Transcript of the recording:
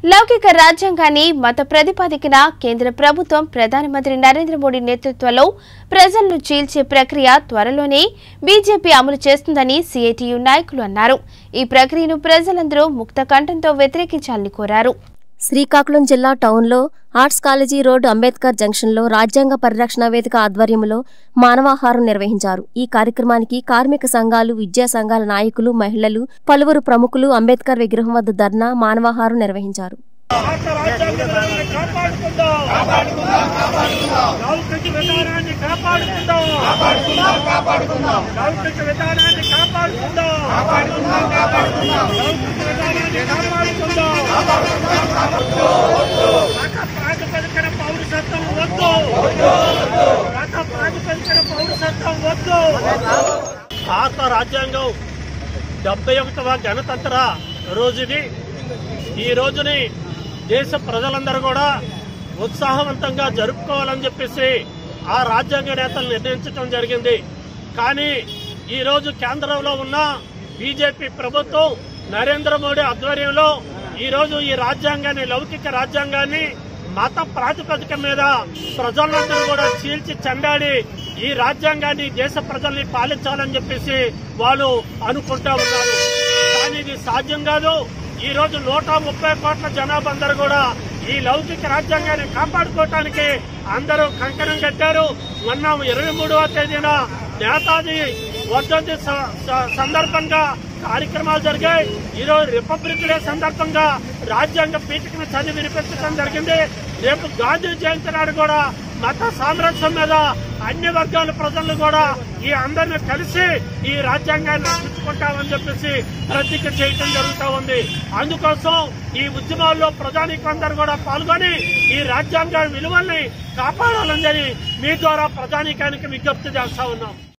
లౌకిక రాజ్యాంగాన్ని మత ప్రతిపాదికన కేంద్ర ప్రభుత్వం ప్రధానమంత్రి నరేంద్ర మోడీ నేతృత్వంలో ప్రజలను చీల్చే ప్రక్రియ త్వరలోనే బీజేపీ అమలు చేస్తుందని సిఐటియు నాయకులు అన్నారు ఈ ప్రక్రియను ప్రజలందరూ ముక్త కంఠంతో వ్యతిరేకించాలని కోరారు శ్రీకాకుళం జిల్లా టౌన్లో ఆర్ట్స్ కాలేజీ రోడ్ అంబేద్కర్ జంక్షన్లో రాజ్యాంగ పరిరక్షణ వేదిక ఆధ్వర్యంలో మానవాహారం నిర్వహించారు ఈ కార్యక్రమానికి కార్మిక సంఘాలు విద్యా సంఘాల నాయకులు మహిళలు పలువురు ప్రముఖులు అంబేద్కర్ విగ్రహం వద్ద ధర్నా మానవాహారం నిర్వహించారు భారత రాజ్యాంగాన్ని కాపాడుకుందాం లౌకిక విధానాన్ని కాపాడుకుందాం లౌకిక విధానాన్ని కాపాడుకుందాం లౌకిక విధానాన్ని కాపాడుకుందాం మత ప్రాతిపదికన పౌరసత్వం వద్దు మత ప్రాతిపదికన పౌరసత్వం వద్దు భారత రాజ్యాంగం డెబ్బై ఒకటవ గణతంత్ర రోజుది ఈ రోజుని దేశ ప్రజలందరూ కూడా ఉత్సాహవంతంగా జరుపుకోవాలని చెప్పేసి ఆ రాజ్యాంగ నేతలు నిర్ణయించడం జరిగింది కానీ ఈ రోజు కేంద్రంలో ఉన్న బీజేపీ ప్రభుత్వం నరేంద్ర మోడీ ఆధ్వర్యంలో ఈ రోజు ఈ రాజ్యాంగాన్ని లౌకిక రాజ్యాంగాన్ని మత ప్రాతిపదిక మీద ప్రజలందరూ కూడా చీల్చి చెండాడి ఈ రాజ్యాంగాన్ని దేశ ప్రజల్ని పాలించాలని చెప్పేసి వాళ్ళు అనుకుంటా ఉన్నారు కానీ ఇది సాధ్యం కాదు ఈ రోజు నూట ముప్పై కోట్ల జనాభా అందరూ కూడా ఈ లౌకిక రాజ్యాంగాన్ని కాపాడుకోవటానికి అందరూ కంకణం కట్టారు మొన్న ఇరవై మూడవ తేదీన నేతాజీ వర్ధంతి స- స- సందర్భంగా కార్యక్రమాలు జరిగాయి ఈరోజు రిపబ్లిక్ డే సందర్భంగా రాజ్యాంగ పీఠికను చదివి వినిపించడం జరిగింది రేపు గాంధీ జయంతి నాడు కూడా మత సామ్రాజ్యం మీద అన్ని వర్గాల ప్రజలు కూడా ఈ అందరిని కలిసి ఈ రాజ్యాంగాన్ని రక్షించుకుంటామని చెప్పేసి ప్రతిజ్ఞ చేయటం జరుగుతూ ఉంది అందుకోసం ఈ ఉద్యమాల్లో ప్రజానీకందరూ కూడా పాల్గొని ఈ రాజ్యాంగ విలువల్ని కాపాడాలని మీ ద్వారా ప్రజానీకానికి విజ్ఞప్తి చేస్తా ఉన్నాం